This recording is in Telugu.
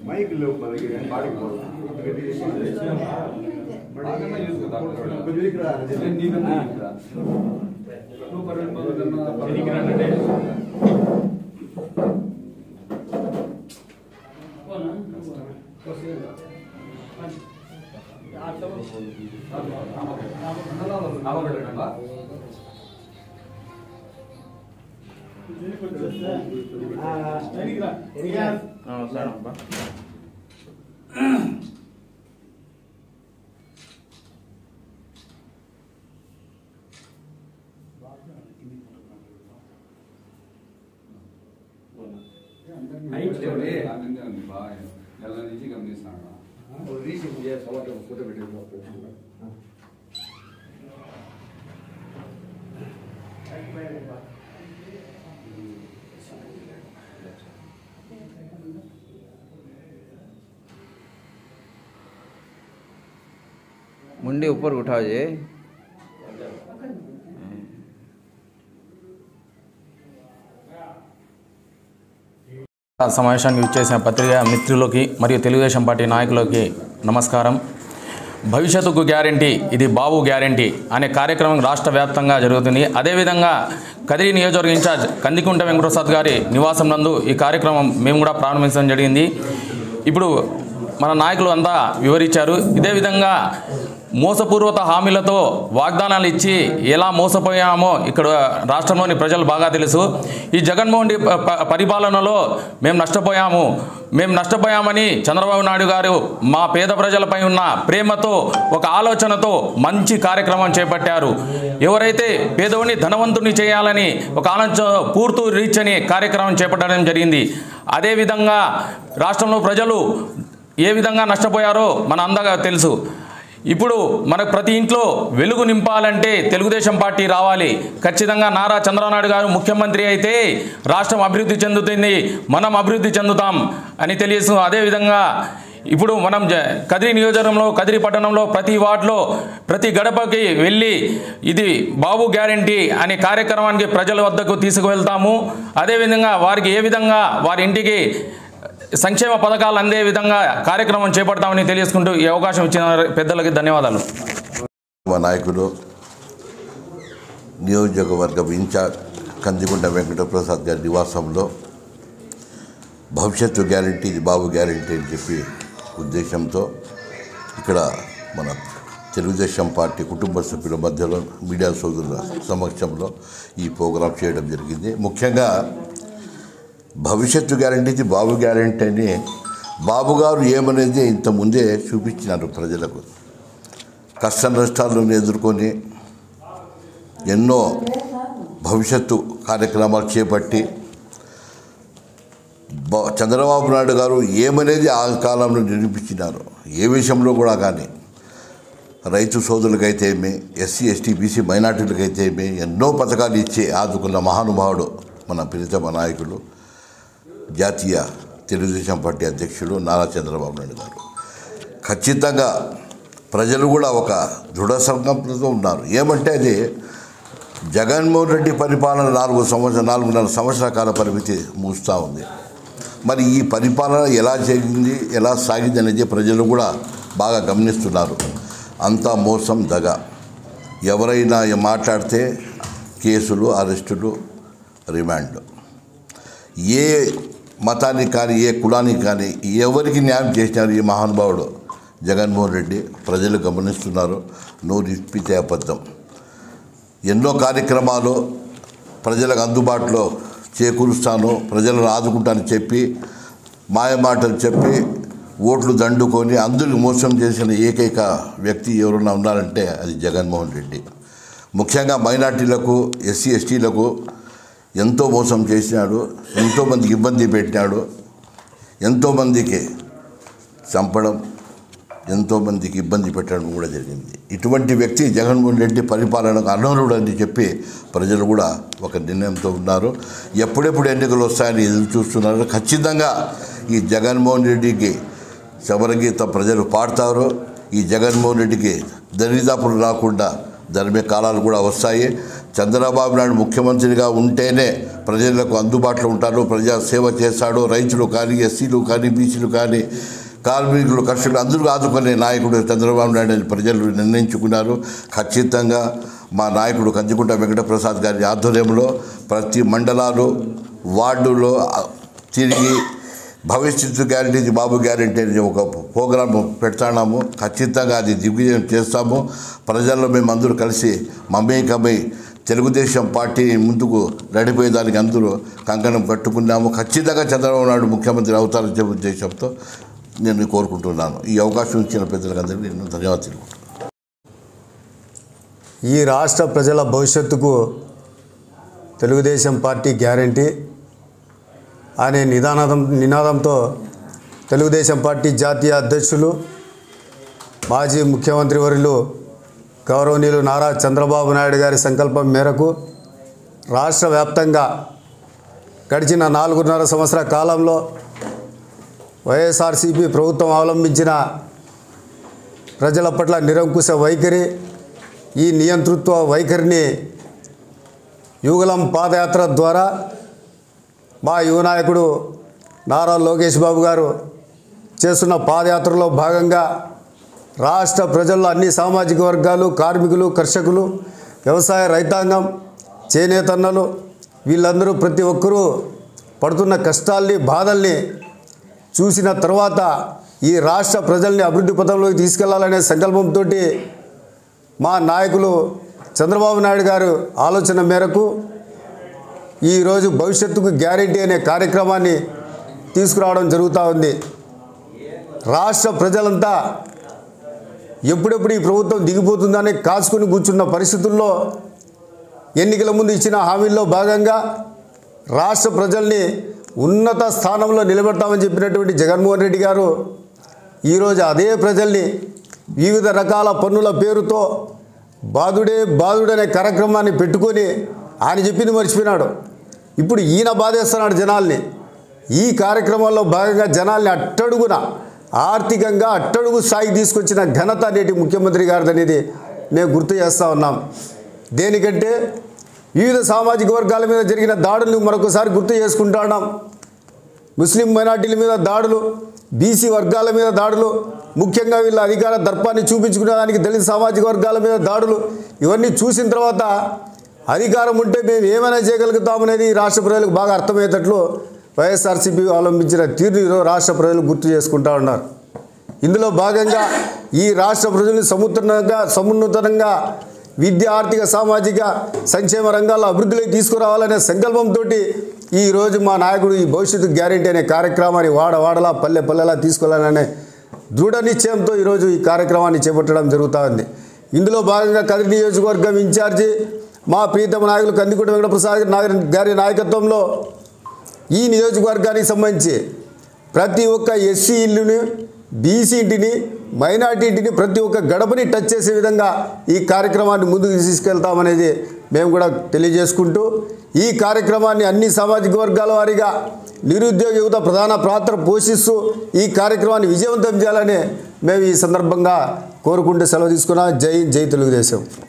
మైక్ లేవు మన దగ్గర పాడికి పోదాం బాగానే యూజ్ కదా కొంచెం ఇక్కడ రా. నీకన్నా ఇక్కడ నువ్వు పర్వాలేదు ఆనందే ఉంది బాగా నెల నుంచి గమనిస్తాను రీసింగ్ చేసి ఫోటో పెట్టి मुंडी ऊपर उठाओ जी సమావేశానికి ఇచ్చేసిన పత్రికా మిత్రులకి మరియు తెలుగుదేశం పార్టీ నాయకులకి నమస్కారం భవిష్యత్తుకు గ్యారంటీ ఇది బాబు గ్యారంటీ అనే కార్యక్రమం రాష్ట్ర వ్యాప్తంగా జరుగుతుంది అదేవిధంగా కదిరి నియోజకవర్గ ఇన్ఛార్జ్ కందికుంట వెంకటప్రసాద్ గారి నివాసం నందు ఈ కార్యక్రమం మేము కూడా ప్రారంభించడం జరిగింది ఇప్పుడు మన నాయకులు అంతా వివరించారు ఇదే విధంగా మోసపూర్వక హామీలతో వాగ్దానాలు ఇచ్చి ఎలా మోసపోయామో ఇక్కడ రాష్ట్రంలోని ప్రజలు బాగా తెలుసు ఈ జగన్మోహన్ రెడ్డి ప- ప- పరిపాలనలో మేము నష్టపోయాము మేము నష్టపోయామని చంద్రబాబు నాయుడు గారు మా పేద ప్రజలపై ఉన్న ప్రేమతో ఒక ఆలోచనతో మంచి కార్యక్రమం చేపట్టారు ఎవరైతే పేదవాడిని ధనవంతుని చేయాలని ఒక ఆలోచన పూర్తి రీచ్ అని కార్యక్రమం చేపట్టడం జరిగింది అదేవిధంగా రాష్ట్రంలో ప్రజలు ఏ విధంగా నష్టపోయారో మన అందగా తెలుసు ఇప్పుడు మనకు ప్రతి ఇంట్లో వెలుగు నింపాలంటే తెలుగుదేశం పార్టీ రావాలి ఖచ్చితంగా నారా చంద్రబాబు నాయుడు గారు ముఖ్యమంత్రి అయితే రాష్ట్రం అభివృద్ధి చెందుతుంది మనం అభివృద్ధి చెందుతాం అని తెలియసు అదేవిధంగా ఇప్పుడు మనం జ- కదిరి నియోజకవర్గంలో కదిరి పట్టణంలో ప్రతి వార్డులో ప్రతి గడపకి వెళ్ళి ఇది బాబు గ్యారంటీ అనే కార్యక్రమానికి ప్రజల వద్దకు తీసుకువెళ్తాము అదేవిధంగా వారికి ఏ విధంగా వారి ఇంటికి సంక్షేమ పథకాలు అందే విధంగా కార్యక్రమం చేపడతామని తెలియజేసుకుంటూ ఈ అవకాశం ఇచ్చిన పెద్దలకి ధన్యవాదాలు మా నాయకులు నియోజకవర్గం ఇన్ఛార్జ్ కందిగుంట వెంకటప్రసాద్ గారి నివాసంలో భవిష్యత్తు గ్యారంటీ ఇది బాబు గ్యారంటీ అని చెప్పి ఉద్దేశంతో ఇక్కడ మన తెలుగుదేశం పార్టీ కుటుంబ సభ్యుల మధ్యలో మీడియా సోదరుల సమక్షంలో ఈ ప్రోగ్రాం చేయడం జరిగింది ముఖ్యంగా భవిష్యత్తు గ్యారంటీ ఇది బాబు గ్యారంటీ అని బాబు గారు ఏమనేది ఇంత ముందే చూపించినారు ప్రజలకు కష్ట నష్టాలను ఎదుర్కొని ఎన్నో భవిష్యత్తు కార్యక్రమాలు చేపట్టి బ- చంద్రబాబు నాయుడు గారు ఏమనేది ఆ కాలంలో నిరూపించినారు ఏ విషయంలో కూడా కానీ రైతు సోదరులకైతే ఏమి ఎస్సీ ఎస్టీ బీసీ మైనార్టీలకైతే ఏమి ఎన్నో పథకాలు ఇచ్చి ఆదుకున్న మహానుభావుడు మన ప్రియతమ నాయకులు జాతీయ తెలుగుదేశం పార్టీ అధ్యక్షుడు నారా చంద్రబాబు నాయుడు గారు ఖచ్చితంగా ప్రజలు కూడా ఒక దృఢ సంకల్పంతో ఉన్నారు ఏమంటే అది జగన్మోహన్ రెడ్డి పరిపాలన నాలుగు సంవత్సరం నాలుగున్నర సంవత్సరాల కాల పరిమితి మూస్తూ ఉంది మరి ఈ పరిపాలన ఎలా జరిగింది ఎలా సాగింది అనేది ప్రజలు కూడా బాగా గమనిస్తున్నారు అంతా మోసం దగ ఎవరైనా మాట్లాడితే కేసులు అరెస్టులు రిమాండ్ ఏ మతానికి కానీ ఏ కులానికి కానీ ఎవరికి న్యాయం చేసినారు ఈ మహానుభావుడు జగన్మోహన్ రెడ్డి ప్రజలు గమనిస్తున్నారు నోరు ఇప్పితే అబద్ధం ఎన్నో కార్యక్రమాలు ప్రజలకు అందుబాటులో చేకూరుస్తాను ప్రజలను ఆదుకుంటానని చెప్పి మాయమాటలు చెప్పి ఓట్లు దండుకొని అందరికి మోసం చేసిన ఏకైక వ్యక్తి ఎవరైనా ఉన్నారంటే అది జగన్మోహన్ రెడ్డి ముఖ్యంగా మైనార్టీలకు ఎస్సీ ఎస్టీలకు ఎంతో మోసం చేసినాడు ఎంతోమందికి ఇబ్బంది పెట్టినాడు ఎంతోమందికి చంపడం ఎంతోమందికి ఇబ్బంది పెట్టడం కూడా జరిగింది ఇటువంటి వ్యక్తి జగన్మోహన్ రెడ్డి పరిపాలనకు అనర్హుడు అని చెప్పి ప్రజలు కూడా ఒక నిర్ణయంతో ఉన్నారు ఎప్పుడెప్పుడు ఎన్నికలు వస్తాయని ఎదురు చూస్తున్నారు ఖచ్చితంగా ఈ జగన్మోహన్ రెడ్డికి శబరగీత ప్రజలు పాడతారు ఈ జగన్మోహన్ రెడ్డికి దరిదాపులు రాకుండా ధర్మే కాలాలు కూడా వస్తాయి చంద్రబాబు నాయుడు ముఖ్యమంత్రిగా ఉంటేనే ప్రజలకు అందుబాటులో ఉంటారు ప్రజా సేవ చేస్తాడు రైతులు కానీ ఎస్సీలు కానీ బీసీలు కానీ కార్మికులు కర్షకులు అందరూ ఆదుకునే నాయకుడు చంద్రబాబు నాయుడు అని ప్రజలు నిర్ణయించుకున్నారు ఖచ్చితంగా మా నాయకుడు కంచుకుంట వెంకటప్రసాద్ గారి ఆధ్వర్యంలో ప్రతి మండలాలు వార్డులో ఆ, తిరిగి భవిష్యత్తు గ్యారంటీ బాబు గ్యారంటీ అని ఒక ప్రోగ్రాం పెడతాము ఖచ్చితంగా అది దిగ్విజయం చేస్తాము ప్రజల్లో మేము అందరూ కలిసి మమేకమై తెలుగుదేశం పార్టీ ముందుకు నడిపోయేదానికి అందరూ కంకణం కట్టుకున్నాము ఖచ్చితంగా చంద్రబాబు నాయుడు ముఖ్యమంత్రి అవుతారని చెప్పే ఉద్దేశంతో నేను కోరుకుంటున్నాను ఈ అవకాశం ఇచ్చిన పెద్దలందరికీ నేను ధన్యవాదాలు ఈ రాష్ట్ర ప్రజల భవిష్యత్తుకు తెలుగుదేశం పార్టీ గ్యారంటీ అనే నిదానం నినాదంతో తెలుగుదేశం పార్టీ జాతీయ అధ్యక్షులు మాజీ ముఖ్యమంత్రి వర్యులు గౌరవనీయులు నారా చంద్రబాబు నాయుడు గారి సంకల్పం మేరకు రాష్ట్ర వ్యాప్తంగా గడిచిన నాలుగున్నర సంవత్సర కాలంలో వైఎస్ఆర్సీపీ ప్రభుత్వం అవలంబించిన ప్రజల పట్ల నిరంకుశ వైఖరి ఈ నియంతృత్వ వైఖరిని యుగలం పాదయాత్ర ద్వారా మా యువ నాయకుడు నారా లోకేష్ బాబు గారు చేస్తున్న పాదయాత్రలో భాగంగా రాష్ట్ర ప్రజల్లో అన్ని సామాజిక వర్గాలు కార్మికులు కర్షకులు వ్యవసాయ రైతాంగం చేనేతన్నలు వీళ్ళందరూ ప్రతి ఒక్కరూ పడుతున్న కష్టాల్ని బాధల్ని చూసిన తర్వాత ఈ రాష్ట్ర ప్రజల్ని అభివృద్ధి పథంలోకి తీసుకెళ్లాలనే సంకల్పంతో మా నాయకులు చంద్రబాబు నాయుడు గారు ఆలోచన మేరకు ఈరోజు భవిష్యత్తుకు గ్యారెంటీ అనే కార్యక్రమాన్ని తీసుకురావడం జరుగుతూ ఉంది రాష్ట్ర ప్రజలంతా ఎప్పుడెప్పుడు ఈ ప్రభుత్వం దిగిపోతుందని కాచుకుని కూర్చున్న పరిస్థితుల్లో ఎన్నికల ముందు ఇచ్చిన హామీల్లో భాగంగా రాష్ట్ర ప్రజల్ని ఉన్నత స్థానంలో నిలబెడతామని చెప్పినటువంటి జగన్మోహన్ రెడ్డి గారు ఈరోజు అదే ప్రజల్ని వివిధ రకాల పన్నుల పేరుతో బాధుడే బాధుడు అనే కార్యక్రమాన్ని పెట్టుకొని ఆయన చెప్పింది మర్చిపోయినాడు ఇప్పుడు ఈయన బాధేస్తున్నాడు జనాల్ని ఈ కార్యక్రమంలో భాగంగా జనాల్ని అట్టడుగున ఆర్థికంగా అట్టడుగు స్థాయికి తీసుకొచ్చిన ఘనత నేటి ముఖ్యమంత్రి గారిది అనేది మేము గుర్తు చేస్తూ ఉన్నాం దేనికంటే వివిధ సామాజిక వర్గాల మీద జరిగిన దాడులను మరొకసారి గుర్తు చేసుకుంటా ఉన్నాం ముస్లిం మైనార్టీల మీద దాడులు బీసీ వర్గాల మీద దాడులు ముఖ్యంగా వీళ్ళ అధికార దర్పాన్ని చూపించుకునేదానికి దళిత సామాజిక వర్గాల మీద దాడులు ఇవన్నీ చూసిన తర్వాత అధికారం ఉంటే మేము ఏమైనా చేయగలుగుతామనేది ఈ రాష్ట్ర ప్రజలకు బాగా అర్థమయ్యేటట్లు వైఎస్ఆర్సీపీ అవలంబించిన తీరుని ఈరోజు రాష్ట్ర ప్రజలు గుర్తు చేసుకుంటా ఉన్నారు ఇందులో భాగంగా ఈ రాష్ట్ర ప్రజల్ని సమున్నతంగా సమున్నతంగా విద్య ఆర్థిక సామాజిక సంక్షేమ రంగాల్లో అభివృద్ధిలోకి తీసుకురావాలనే సంకల్పంతో ఈరోజు మా నాయకుడు ఈ భవిష్యత్తు గ్యారెంటీ అనే కార్యక్రమాన్ని వాడ వాడలా పల్లె పల్లెలా తీసుకెళ్లాలనే దృఢ నిశ్చయంతో ఈరోజు ఈ కార్యక్రమాన్ని చేపట్టడం జరుగుతూ ఉంది ఇందులో భాగంగా కదిరి నియోజకవర్గం ఇన్ఛార్జి మా ప్రీతమ నాయకులు కందికుంట వెంకటప్రసాద్ నాగ- గారి నాయకత్వంలో ఈ నియోజకవర్గానికి సంబంధించి ప్రతి ఒక్క ఎస్సీ ఇల్లుని బీసీ ఇంటిని మైనార్టీ ఇంటిని ప్రతి ఒక్క గడపని టచ్ చేసే విధంగా ఈ కార్యక్రమాన్ని ముందుకు తీసుకెళ్తామనేది మేము కూడా తెలియజేసుకుంటూ ఈ కార్యక్రమాన్ని అన్ని సామాజిక వర్గాల వారీగా నిరుద్యోగ యువత ప్రధాన పాత్ర పోషిస్తూ ఈ కార్యక్రమాన్ని విజయవంతం చేయాలని మేము ఈ సందర్భంగా కోరుకుంటూ సెలవు తీసుకున్నాం జై జై తెలుగుదేశం